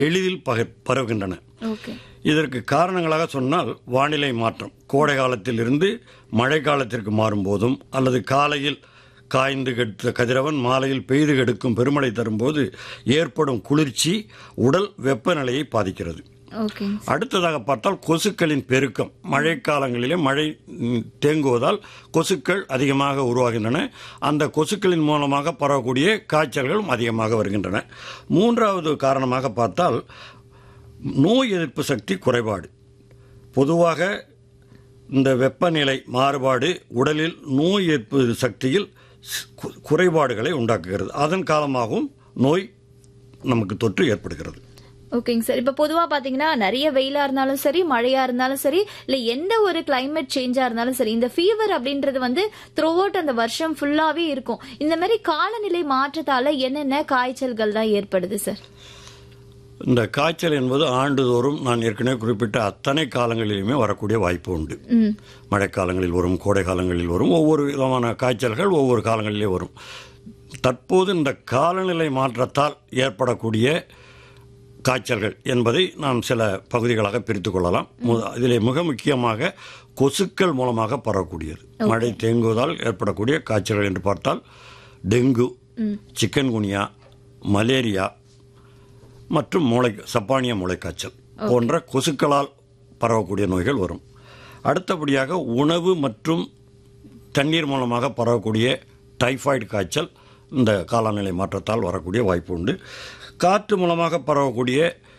எளிதில் பக பரவுகின்றன ஓகே இதற்கு காரணங்களாக சொன்னால் வானிலை மாற்றம் கோடை காலத்திலிருந்து மழை காலத்திற்கு மாறும்போதும் அல்லது காலையில் காய்ந்து கெடுத்த கதிரவன் மாலையில் பெய்து கெடுக்கும் பெருமழை தரும்போது ஏற்படும் குளிர்ச்சி உடல் வெப்பநிலையை பாதிக்கிறது ஓகே அடுத்ததாக பார்த்தால் கொசுக்களின் பெருக்கம் மழை காலங்களிலே மழை ம், தேங்குவதால் கொசுக்கள் அதிகமாக உருவாகின்றன அந்த கொசுக்களின் மூலமாக பரவக்கூடிய காய்ச்சல்களும் அதிகமாக வருகின்றன மூன்றாவது காரணமாக பார்த்தால் நோய் எதிர்ப்பு சக்தி குறைபாடு பொதுவாக இந்த வெப்பநிலை மாறுபாடு உடலில் நோய் எதிர்ப்பு சக்தியில் ஸ்- கு- குறைபாடுகளை உண்டாக்குகிறது அதன் காலமாகவும் நோய் நமக்கு தொற்று ஏற்படுகிறது ஓகேங்க சார் இப்ப பொதுவா பாத்தீங்கன்னா நிறைய வெயிலா இருந்தாலும் சரி மழையா இருந்தாலும் சரி இல்ல எந்த ஒரு கிளைமேட் சேஞ்சா இருந்தாலும் சரி இந்த ஃபீவர் அப்படின்றது வந்து த்ரூ அந்த வருஷம் ஃபுல்லாவே இருக்கும் இந்த மாதிரி காலநிலை மாற்றத்தால என்னென்ன காய்ச்சல்கள் தான் ஏற்படுது சார் இந்த காய்ச்சல் என்பது ஆண்டுதோறும் நான் ஏற்கனவே குறிப்பிட்ட அத்தனை காலங்களிலுமே வரக்கூடிய வாய்ப்பு உண்டு ம் மழைக்காலங்களில் வரும் கோடை காலங்களில் வரும் ஒவ்வொரு விதமான காய்ச்சல்கள் ஒவ்வொரு காலங்களிலே வரும் தற்போது இந்த காலநிலை மாற்றத்தால் ஏற்படக்கூடிய காய்ச்சல்கள் என்பதை நாம் சில பகுதிகளாக பிரித்துக் கொள்ளலாம் மு- இதிலே மிக முக்கியமாக கொசுக்கள் மூலமாக பரவக்கூடியது மழை தேங்குவதால் ஏற்படக்கூடிய காய்ச்சல்கள் என்று பார்த்தால் டெங்கு சிக்கன்குனியா மலேரியா மற்றும் மூளை சப்பானிய மூளைக்காய்ச்சல் போன்ற கொசுக்களால் பரவக்கூடிய நோய்கள் வரும் அடுத்தபடியாக உணவு மற்றும் தண்ணீர் மூலமாக பரவக்கூடிய டைஃபாய்டு காய்ச்சல் இந்த காலநிலை மாற்றத்தால் வரக்கூடிய வாய்ப்பு உண்டு காற்று மூலமாக பரவக்கூடிய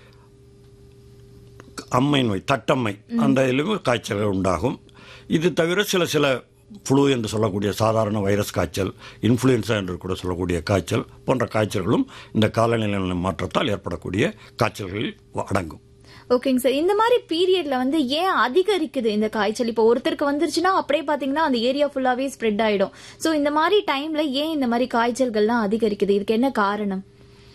அம்மை நோய் தட்டம்மை அந்த இதிலும் காய்ச்சல்கள் உண்டாகும் இது தவிர சில சில ஃப்ளூ என்று சொல்லக்கூடிய சாதாரண வைரஸ் காய்ச்சல் இன்ஃப்ளூயன்சா என்று கூட சொல்லக்கூடிய காய்ச்சல் போன்ற காய்ச்சல்களும் இந்த காலநிலை மாற்றத்தால் ஏற்படக்கூடிய காய்ச்சல்களில் அடங்கும் ஓகேங்க சார் இந்த மாதிரி பீரியட்ல வந்து ஏன் அதிகரிக்குது இந்த காய்ச்சல் இப்போ ஒருத்தருக்கு வந்துருச்சுன்னா அப்படியே பாத்தீங்கன்னா அந்த ஏரியா ஃபுல்லாவே ஸ்ப்ரெட் ஆயிடும் சோ இந்த மாதிரி டைம்ல ஏன் இந்த மாதிரி காய்ச்சல்கள்லாம் அதிகரிக்குது இதுக்கு என்ன காரணம்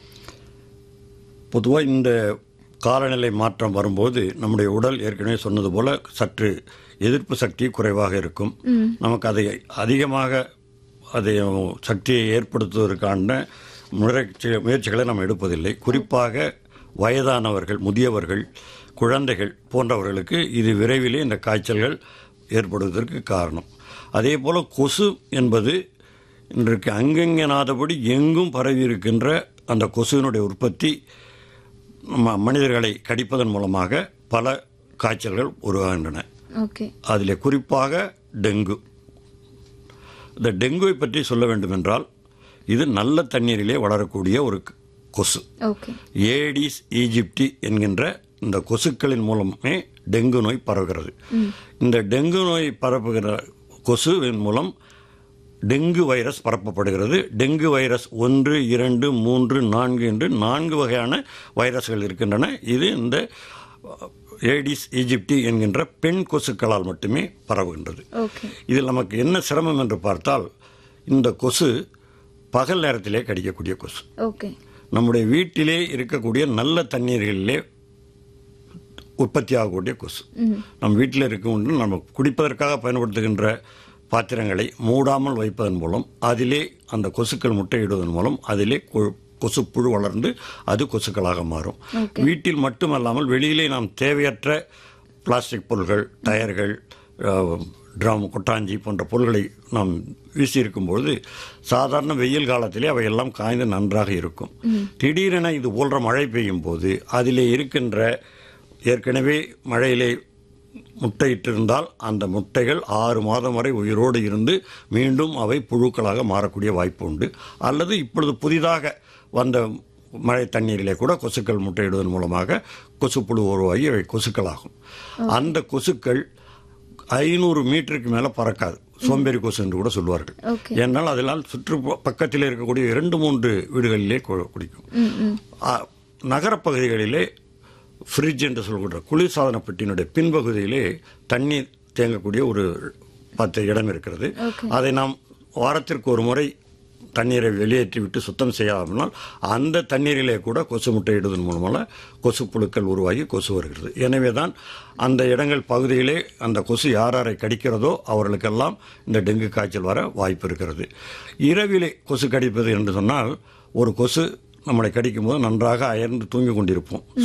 பொதுவாக இந்த காலநிலை மாற்றம் வரும்போது நம்முடைய உடல் ஏற்கனவே சொன்னது போல சற்று எதிர்ப்பு சக்தி குறைவாக இருக்கும் நமக்கு அதை அதிகமாக அதை சக்தியை ஏற்படுத்துவதற்கான முயற்சி முயற்சிகளை நாம் எடுப்பதில்லை குறிப்பாக வயதானவர்கள் முதியவர்கள் குழந்தைகள் போன்றவர்களுக்கு இது விரைவிலே இந்த காய்ச்சல்கள் ஏற்படுவதற்கு காரணம் அதே போல கொசு என்பது இன்றைக்கு அங்கங்கனாதபடி எங்கும் பரவி இருக்கின்ற அந்த கொசுவினுடைய உற்பத்தி நம்ம மனிதர்களை கடிப்பதன் மூலமாக பல காய்ச்சல்கள் உருவாகின்றன ஓகே அதிலே குறிப்பாக டெங்கு இந்த டெங்குவை பற்றி சொல்ல வேண்டுமென்றால் இது நல்ல தண்ணீரிலே வளரக்கூடிய ஒரு கொசு ஓகே ஏடிஸ் ஈஜிப்டி என்கின்ற இந்த கொசுக்களின் மூலமே டெங்கு நோய் பரவுகிறது இந்த டெங்கு நோய் பரப்புகிற கொசுவின் மூலம் டெங்கு வைரஸ் பரப்பப்படுகிறது டெங்கு வைரஸ் ஒன்று இரண்டு மூன்று நான்கு என்று நான்கு வகையான வைரஸ்கள் இருக்கின்றன இது இந்த ஏடிஸ் ஈஜிப்டி என்கின்ற பெண் கொசுக்களால் மட்டுமே பரவுகின்றது ஓகே இதில் நமக்கு என்ன சிரமம் என்று பார்த்தால் இந்த கொசு பகல் நேரத்திலே கடிக்கக்கூடிய கொசு ஓகே நம்முடைய வீட்டிலே இருக்கக்கூடிய நல்ல தண்ணீர்களிலே உற்பத்தி ஆகக்கூடிய கொசு நம் வீட்டில் இருக்கும் நம்ம குடிப்பதற்காக பயன்படுத்துகின்ற பாத்திரங்களை மூடாமல் வைப்பதன் மூலம் அதிலே அந்த கொசுக்கள் முட்டையிடுவதன் மூலம் அதிலே கொ- கொசுப்புழு வளர்ந்து அது கொசுக்களாக மாறும் வீட்டில் மட்டுமல்லாமல் வெளியிலே நாம் தேவையற்ற பிளாஸ்டிக் பொருள்கள் டயர்கள் அஹ், ட்ரம் கொட்டாஞ்சி போன்ற பொருள்களை நாம் வீசியிருக்கும்பொழுது சாதாரண வெயில் காலத்திலே அவையெல்லாம் காய்ந்து நன்றாக இருக்கும் திடீரென இது போன்ற மழை பெய்யும் போது அதிலே இருக்கின்ற ஏற்கனவே மழையிலே முட்டையிட்டிருந்தால் அந்த முட்டைகள் ஆறு மாதம் வரை உயிரோடு இருந்து மீண்டும் அவை புழுக்களாக மாறக்கூடிய வாய்ப்பு உண்டு அல்லது இப்பொழுது புதிதாக வந்த மழை தண்ணீரிலே கூட கொசுக்கள் முட்டையிடுவதன் மூலமாக கொசுப்புழு உருவாகி அவை கொசுக்களாகும் அந்த கொசுக்கள் ஐநூறு மீட்டருக்கு மேலே பறக்காது சோம்பேறி கொசு என்று கூட சொல்வார்கள் ஓகே ஏன்னால் அதனால் சுற்று பக்கத்தில் இருக்கக்கூடிய இரண்டு மூன்று வீடுகளிலே கு- குடிக்கும் ஆ, நகரப்பகுதிகளிலே ஃப்ரிட்ஜ் என்று சொல்லக்கூடிய குளிர்சாதன பெட்டியினுடைய பின்பகுதியிலே தண்ணீர் தேங்கக்கூடிய ஒரு பத்து இடம் இருக்கிறது அதை நாம் வாரத்திற்கு ஒரு முறை தண்ணீரை வெளியேற்றி விட்டு சுத்தம் செய்யாமல் அந்த தண்ணீரிலே கூட கொசு முட்டையிடுவதன் மூலமாக கொசு புழுக்கள் உருவாகி கொசு வருகிறது எனவே தான் அந்த இடங்கள் பகுதியிலே அந்த கொசு யார் யாரை கடிக்கிறதோ அவர்களுக்கெல்லாம் இந்த டெங்கு காய்ச்சல் வர வாய்ப்பு இருக்கிறது இரவிலே கொசு கடிப்பது என்று சொன்னால் ஒரு கொசு நம்மளை கடிக்கும் போது நன்றாக அயர்ந்து தூங்கிக் கொண்டிருப்போம்